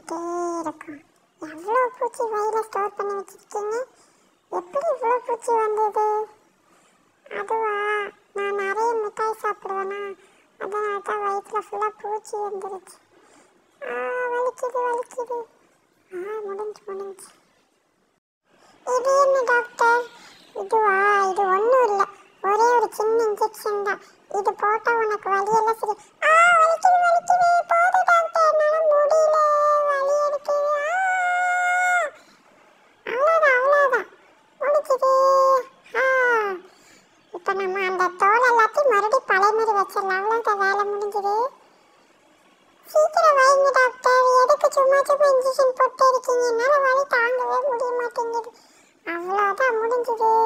வந்துட்டே இருக்கும் எவ்வளோ பூச்சி வயில ஸ்டோர் பண்ணி வச்சிருக்கீங்க எப்படி இவ்வளோ பூச்சி வந்தது அதுவா நான் நிறைய மிட்டாய் சாப்பிடுவேனா அதனால தான் வயிற்றுல ஃபுல்லாக பூச்சி வந்துருச்சு ஆ வலிக்குது வலிக்குது ஆ முடிஞ்சு முடிஞ்சு இது என்ன டாக்டர் இதுவா இது ஒன்றும் இல்லை ஒரே ஒரு சின்ன இன்ஜெக்ஷன் தான் இது போட்டால் உனக்கு வலியெல்லாம் சரி ஆ வலிக்குது வலிக்குது போதும் டாக்டர் என்னால் முடியல வலி எடுக்குது ஆ அவ்வளோதான் அவ்வளோதான் முடிச்சுது ஆ இப்போ நம்ம அந்த தோல் எல்லாத்தையும் மறுபடியும் பழைய மாதிரி வச்சிடலாம் அவ்வளோதான் வேலை முடிஞ்சுது சீக்கிரம் வைங்க டாக்டர் எதுக்கு சும்மா சும்மா இன்ஜெக்ஷன் போட்டு இருக்கீங்க என்னால் வலி தாங்கவே முடிய மாட்டேங்குது அவ்வளோதான் முடிஞ்சுது